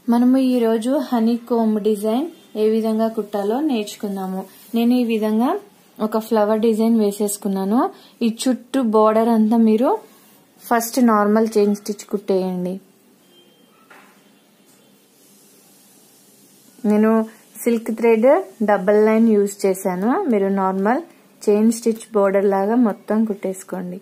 మనము ఈరోజు honey come design ఏ విధంగా కుట్టాలో నేర్చుకుందాము నేను ఈ విధంగా ఒక ఫ్లవర్ డిజైన్ వేసేసుకున్నాను ఈ చుట్టూ బోర్డర్ అంతా మీరు ఫస్ట్ నార్మల్ చైన్ స్టిచ్ కుట్టేయండి నేను silk thread double line use చేశాను మీరు నార్మల్ చైన్ స్టిచ్ బోర్డర్ లాగా మొత్తం కుట్టేసుకోండి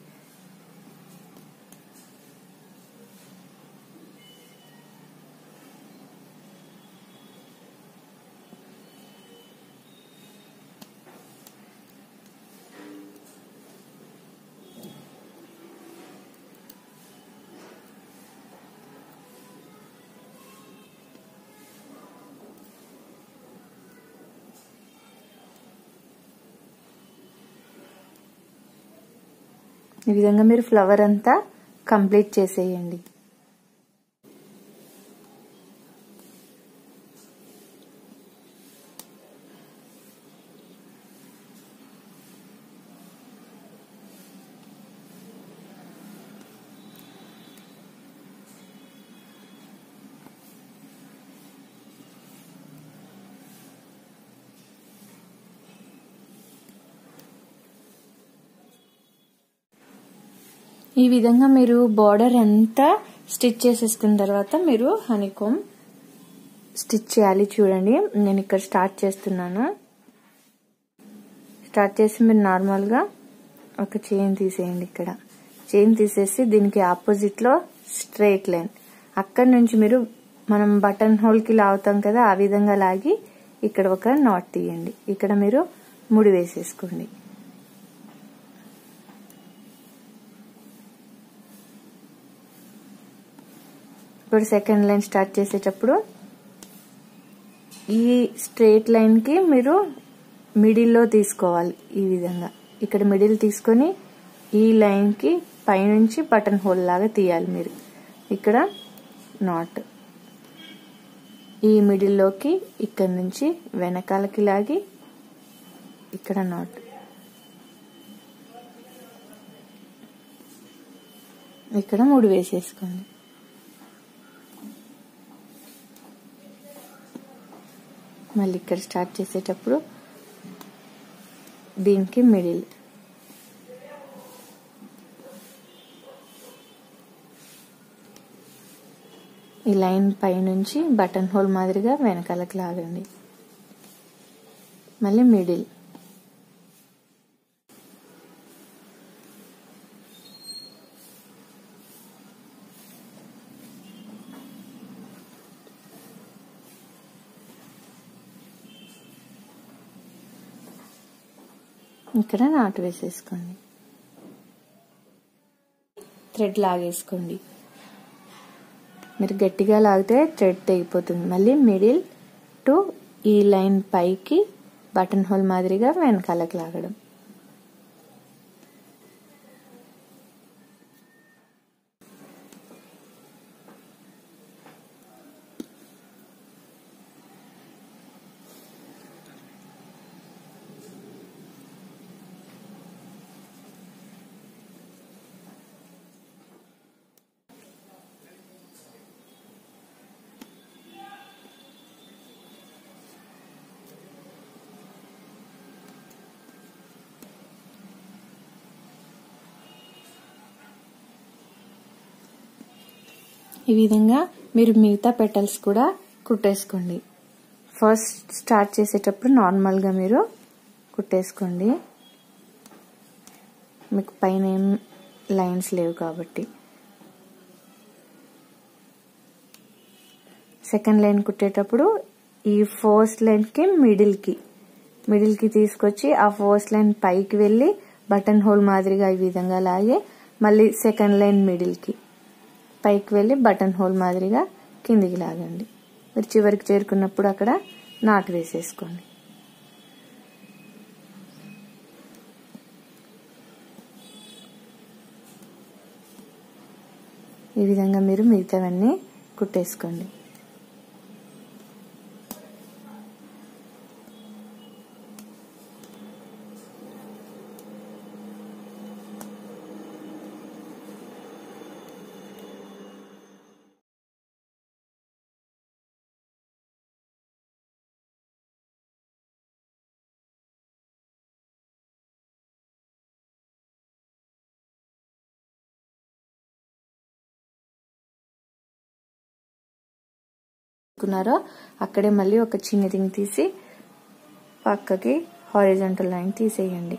ఈ విధంగా మీరు ఫ్లవర్ అంతా కంప్లీట్ చేసేయండి ఈ విధంగా మీరు బార్డర్ అంతా స్టిచ్ చేసేసుకున్న తర్వాత మీరు హనీకోమ్ స్టిచ్ చేయాలి చూడండి నేను ఇక్కడ స్టార్ట్ చేస్తున్నాను స్టార్ట్ చేసి మీరు నార్మల్గా ఒక చైన్ తీసేయండి ఇక్కడ చైన్ తీసేసి దీనికి ఆపోజిట్లో స్ట్రైట్ లైన్ అక్కడి నుంచి మీరు మనం బటన్ హోల్కి లాగుతాం కదా ఆ విధంగా లాగి ఇక్కడ ఒక నాట్ తీయండి ఇక్కడ మీరు ముడి వేసేసుకోండి ఇప్పుడు సెకండ్ లైన్ స్టార్ట్ చేసేటప్పుడు ఈ స్ట్రైట్ లైన్కి మీరు మిడిల్లో తీసుకోవాలి ఈ విధంగా ఇక్కడ మిడిల్ తీసుకొని ఈ లైన్కి పైనుంచి బటన్ హోల్ లాగా తీయాలి మీరు ఇక్కడ నాట్ ఈ మిడిల్లోకి ఇక్కడ నుంచి వెనకాలకి లాగి ఇక్కడ నాట్ ఇక్కడ మూడు వేసేసుకోండి మళ్ళీ ఇక్కడ స్టార్ట్ చేసేటప్పుడు దీనికి మిడిల్ ఈ లైన్ పైనుంచి బటన్ హోల్ మాదిరిగా వెనకాలకు లాగండి మళ్ళీ మిడిల్ ఇక్కడ నాటు వేసేసుకోండి థ్రెడ్ లాగేసుకోండి మీరు గట్టిగా లాగితే థ్రెడ్ తెగిపోతుంది మళ్ళీ మిడిల్ టు ఈ లైన్ పైకి బటన్ హోల్ మాదిరిగా వెనకాలకి లాగడం ఈ విధంగా మీరు మిగతా పెటల్స్ కూడా కుట్టేసుకోండి ఫస్ట్ స్టార్ట్ చేసేటప్పుడు నార్మల్గా మీరు కుట్టేసుకోండి మీకు పైన ఏం లైన్స్ లేవు కాబట్టి సెకండ్ లైన్ కుట్టేటప్పుడు ఈ ఫోర్త్ లైన్కి మిడిల్కి మిడిల్కి తీసుకొచ్చి ఆ ఫోర్త్ లైన్ పైకి వెళ్ళి బటన్ హోల్ మాదిరిగా ఈ విధంగా లాగే మళ్ళీ సెకండ్ లైన్ మిడిల్కి పైకి వెళ్ళి బటన్ హోల్ మాదిరిగా కిందికి లాగండి మీరు చివరికి చేరుకున్నప్పుడు అక్కడ నాటు వేసేసుకోండి ఈ విధంగా మీరు మిగతావన్నీ కుట్టేసుకోండి కుట్టుకున్నారో అక్కడే మళ్ళీ ఒక చిన్న రింగ్ తీసి పక్కకి హారిజంటల్ లైన్ తీసేయండి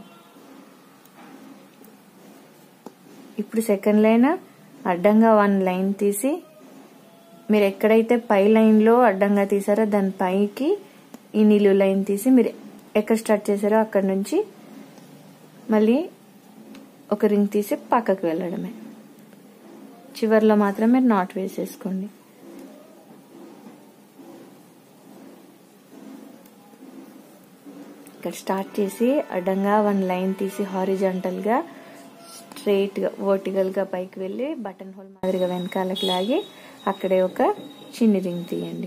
ఇప్పుడు సెకండ్ లైన్ అడ్డంగా వన్ లైన్ తీసి మీరు ఎక్కడైతే పై లైన్లో అడ్డంగా తీసారో దాని పైకి ఈ నిలువు లైన్ తీసి మీరు ఎక్కడ స్టార్ట్ చేశారో అక్కడ నుంచి మళ్ళీ ఒక రింగ్ తీసి పక్కకు వెళ్ళడమే చివర్లో మాత్రం మీరు నాట్ వేసేసుకోండి ఇక్కడ స్టార్ట్ చేసి అడ్డంగా వన్ లైన్ తీసి హారిజాంటల్గా స్ట్రైట్గా వర్టికల్గా పైకి వెళ్ళి బటన్ హోల్ మాదిరిగా వెనకాలకి లాగి అక్కడే ఒక చిన్ని రింగ్ తీయండి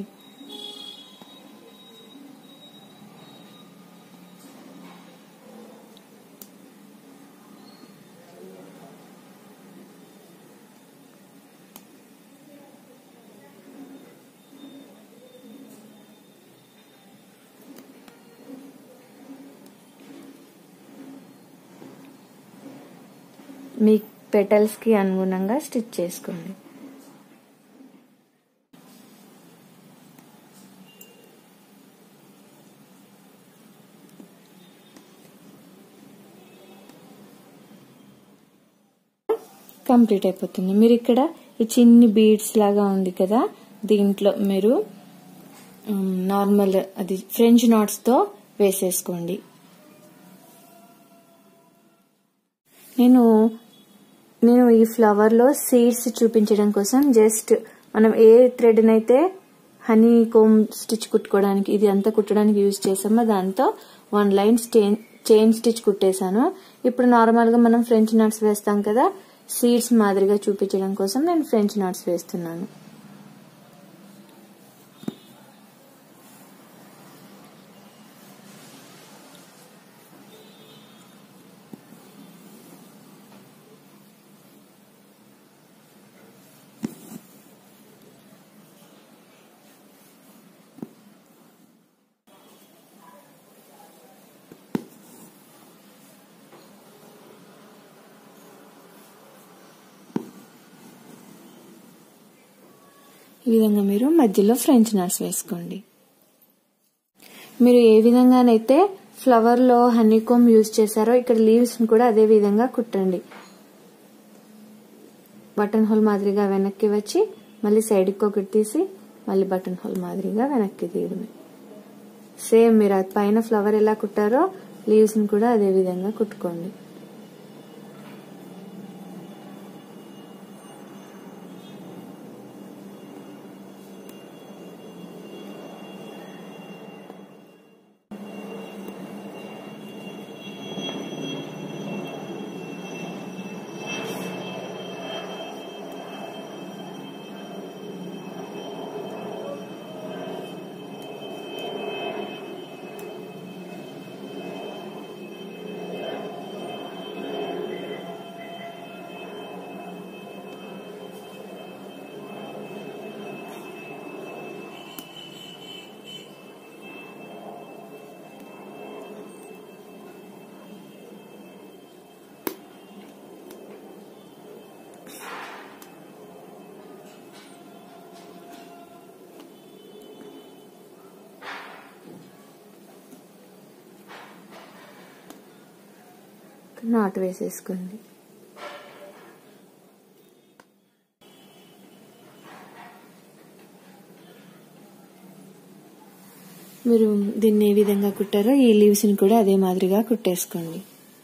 మీ పెటల్స్కి అనుగుణంగా స్టిచ్ చేసుకోండి కంప్లీట్ అయిపోతుంది మీరు ఇక్కడ ఈ చిన్ని బీడ్స్ లాగా ఉంది కదా దీంట్లో మీరు నార్మల్ అది ఫ్రెంచ్ నాట్స్తో వేసేసుకోండి నేను నేను ఈ ఫ్లవర్లో సీడ్స్ చూపించడం కోసం జస్ట్ మనం ఏ థ్రెడ్నైతే హనీ కోమ్ స్టిచ్ కుట్టుకోవడానికి ఇది అంతా కుట్టడానికి యూజ్ చేసామో దాంతో one line stain chain stitch కుట్టేశాను ఇప్పుడు నార్మల్గా మనం ఫ్రెంచ్ నట్స్ వేస్తాం కదా సీడ్స్ మాదిరిగా చూపించడం కోసం నేను ఫ్రెంచ్ నట్స్ వేస్తున్నాను ఈ విధంగా మీరు మధ్యలో ఫ్రెంచ్ నట్స్ వేసుకోండి మీరు ఏ విధంగానైతే ఫ్లవర్లో హనీకోమ్ యూజ్ చేశారో ఇక్కడ లీవ్స్ని కూడా అదే విధంగా కుట్టండి బటన్ హోల్ మాదిరిగా వెనక్కి వచ్చి మళ్ళీ సైడ్కి ఒకటి తీసి మళ్ళీ బటన్ హోల్ మాదిరిగా వెనక్కి తీయడమే సేమ్ మీరు అది పైన ఫ్లవర్ ఎలా కుట్టారో లీవ్స్ని కూడా అదే విధంగా కుట్టుకోండి నాటు వేసేసుకోండి మీరు దీన్ని ఏ విధంగా కుట్టారో ఈ లీవ్స్ని కూడా అదే మాదిరిగా కుట్టేసుకోండి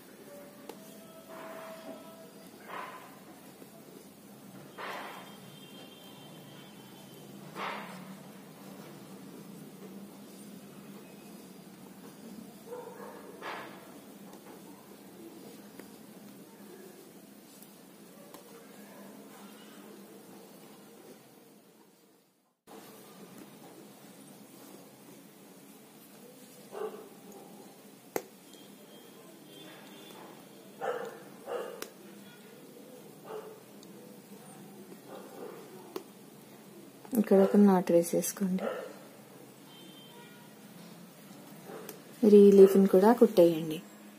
ఇక్కడ ఒక నాటు వేసేసుకోండి మీరు ఈ లీఫ్ని కూడా కుట్టేయండి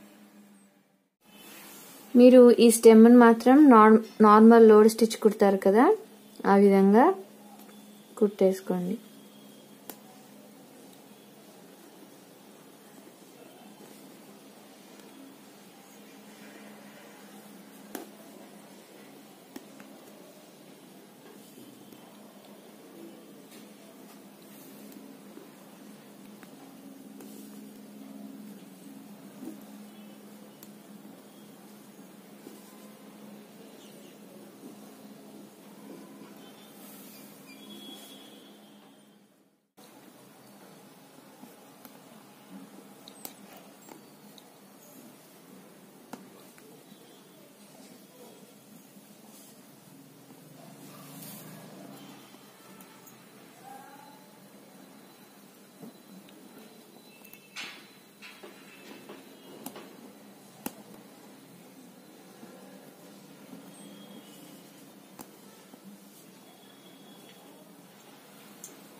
మీరు ఈ స్టెమ్ని మాత్రం నార్ నార్మల్ లోడ్ స్టిచ్ కుడతారు కదా ఆ విధంగా కుట్టేసుకోండి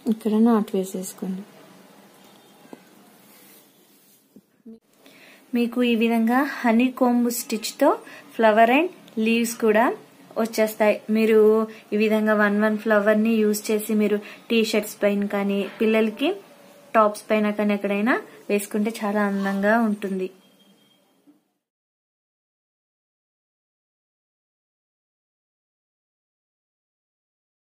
ఇక్కడ నాట్ వేసేసుకోండి మీకు ఈ విధంగా హనీ కోంబు స్టిచ్తో ఫ్లవర్ అండ్ లీవ్స్ కూడా వచ్చేస్తాయి మీరు ఈ విధంగా వన్ వన్ ఫ్లవర్ని యూజ్ చేసి మీరు టీ షర్ట్స్ పైన కానీ పిల్లలకి టాప్స్ పైన కానీ ఎక్కడైనా వేసుకుంటే చాలా అందంగా ఉంటుంది